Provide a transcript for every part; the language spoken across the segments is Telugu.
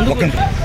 ముందుకు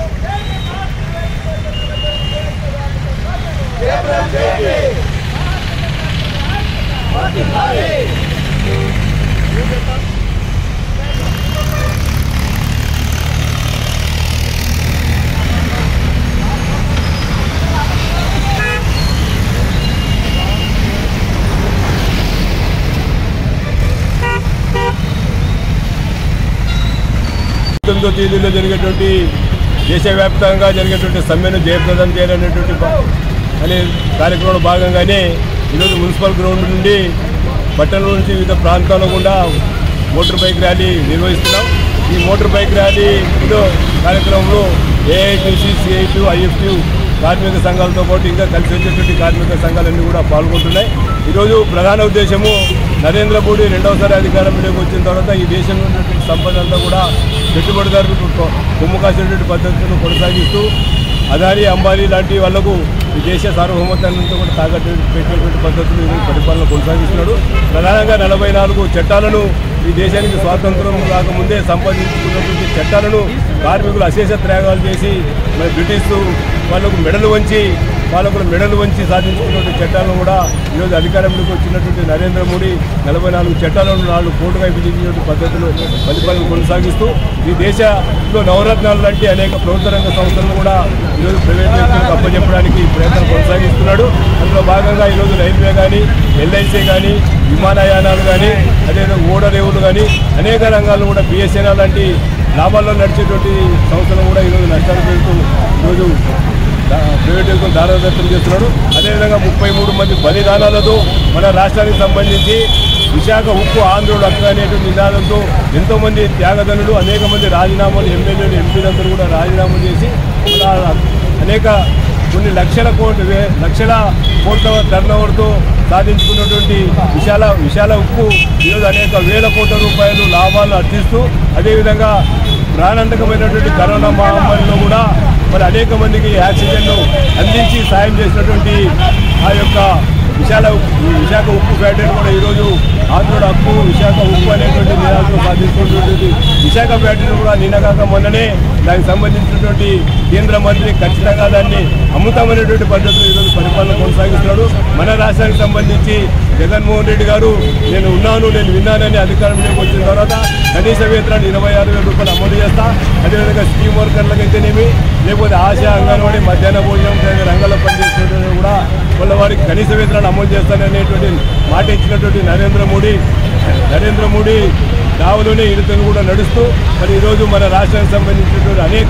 తొమ్మిదో తేదీలో జరిగేటువంటి దేశవ్యాప్తంగా జరిగేటువంటి సమ్మెను జయప్రదం చేయాలనేటువంటి బా- అనే కార్యక్రమంలో భాగంగానే ఈరోజు మున్సిపల్ గ్రౌండ్ నుండి పట్టణం నుంచి వివిధ ప్రాంతాల్లో కూడా మోటార్ బైక్ ర్యాలీ నిర్వహిస్తున్నాం ఈ మోటార్ బైక్ ర్యాలీలో కార్యక్రమంలో ఏఐటీసీ సిఐటి ఐఎఫ్టీ కార్మిక సంఘాలతో పాటు ఇంకా కలిసి వచ్చేటువంటి కార్మిక సంఘాలన్నీ కూడా పాల్గొంటున్నాయి ఈరోజు ప్రధాన ఉద్దేశము నరేంద్ర మోడీ రెండవసారి అధికారంలోకి వచ్చిన తర్వాత ఈ దేశంలో ఉన్నటువంటి సంపద అంతా కూడా పెట్టుబడిదారులకు కొ- కొమ్ము కాసేటువంటి పద్ధతులను కొనసాగిస్తూ అదాని అంబానీ లాంటి వాళ్లకు ఈ దేశ సార్వభౌమత్వాన్ని కూడా తాకట్టు పెట్టేటువంటి పద్ధతులు ఈరోజు పరిపాలన కొనసాగిస్తున్నాడు ప్రధానంగా నలభై నాలుగు చట్టాలను ఈ దేశానికి స్వాతంత్రం రాకముందే సంపాదించుకున్నటువంటి చట్టాలను కార్మికులు అశేష త్యాగాలు చేసి మరి బ్రిటిష్ వాళ్ళకు మెడలు వంచి వాళ్ళకు మెడలు వంచి సాధించుకున్నటువంటి చట్టాలను కూడా ఈరోజు అధికారంలోకి వచ్చినటువంటి నరేంద్ర మోడీ నలభై నాలుగు చట్టాలను నాలుగు కోట్లుగా విధించినటువంటి పద్ధతులు పరిపాలన కొనసాగిస్తూ ఈ దేశంలో నవరత్నాలు లాంటి అనేక ప్రభుత్వ రంగ సంస్థలను కూడా ఈరోజు ప్రైవేట్ వ్యక్తులకు అప్పచెప్పడానికి ప్రయత్నం కొనసాగిస్తున్నాడు అందులో భాగంగా ఈరోజు రైల్వే కానీ ఎల్ఐసి కానీ విమానయానాలు కానీ అదేవిధంగా ఓడరేవులు కానీ అనేక రంగాల్లో కూడా బిఎస్ఎన్ఎల్ లాంటి లాభాల్లో నడిచేటువంటి సంస్థలు కూడా ఈరోజు నష్టాలు పెడుతూ ఈరోజు దా- ప్రైవేట్ వ్యక్తులు దారాదత్తం చేస్తున్నాడు అదేవిధంగా ముప్పై మూడు మంది బలిదానాలతో మన రాష్ట్రానికి సంబంధించి విశాఖ ఉక్కు ఆంధ్రుడు హక్కు అనేటువంటి నినాదంతో ఎంతో మంది త్యాగదనులు అనేక మంది రాజీనామాలు ఎమ్మెల్యేలు ఎంపీలందరూ కూడా రాజీనామాలు చేసి మన అనేక కొన్ని లక్షల కోట్ల వే- లక్షల కోట్ల టర్నోవర్తో సాధించుకున్నటువంటి విశాల విశాల ఉక్కు ఈరోజు అనేక వేల కోట్ల రూపాయలు లాభాలు అర్జిస్తూ అదేవిధంగా ప్రాణాంతకమైనటువంటి కరోనా మహమ్మారిలో కూడా మరి అనేక మందికి ఆక్సిజన్ను అందించి సాయం చేసినటువంటి ఆ యొక్క విశాల ఉక్కు- విశాఖ ఉక్కు ఫ్యాక్టరీ కూడా ఈరోజు ఆంధ్రుడు హక్కు విశాఖ ఉక్కు అనేటువంటి నినాదంతో సాధిస్తున్నటువంటి విశాఖ ఫ్యాక్టరీని కూడా నిన్నగాక మొన్ననే దానికి సంబంధించినటువంటి కేంద్ర మంత్రి ఖచ్చితంగా దాన్ని అమృతమైనటువంటి పద్ధతిలో ఈరోజు పరిపాలన కొనసాగిస్తున్నాడు మన రాష్ట్రానికి సంబంధించి జగన్మోహన్ రెడ్డి గారు నేను ఉన్నాను నేను విన్నానని అధికారంలోకి వచ్చిన తర్వాత కనీస వేతనాన్ని ఇరవై ఆరు వేల రూపాయలు అమలు చేస్తా అదేవిధంగా స్కీమ్ వర్కర్లకు అయితేనేమి లేకపోతే ఆశా అంగన్వాడీ మధ్యాహ్న భోజనం తదితర రంగాల్లో పనిచేస్తున్న కూడా వాళ్ళ వారికి కనీస వేతనాన్ని అమలు చేస్తాననేటువంటి మాట ఇచ్చినటువంటి నరేంద్ర మోడీ నరేంద్ర మోడీ దావలోనే ఇరుతను కూడా నడుస్తూ మరి ఈరోజు మన రాష్ట్రానికి సంబంధించినటువంటి అనేక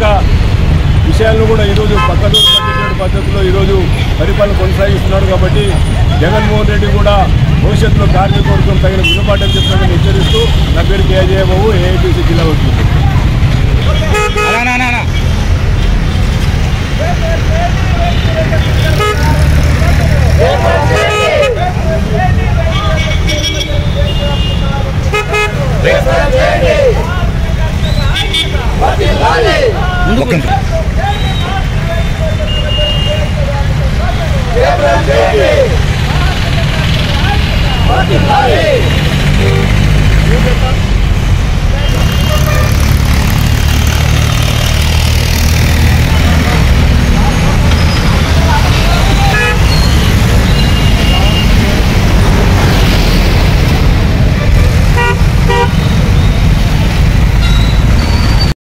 విషయాలను కూడా ఈరోజు పక్కదూరు పట్టేటువంటి పద్ధతిలో ఈరోజు పరిపాలన కొనసాగిస్తున్నాడు కాబట్టి జగన్మోహన్ రెడ్డి కూడా భవిష్యత్తులో కార్మిక వర్గం తగిన గుణపాఠం చెప్పినట్టు హెచ్చరిస్తూ నా పేరు కేజయబాబు ఏఐటీసీ జిల్లా వస్తుంది ముందుకు Hey!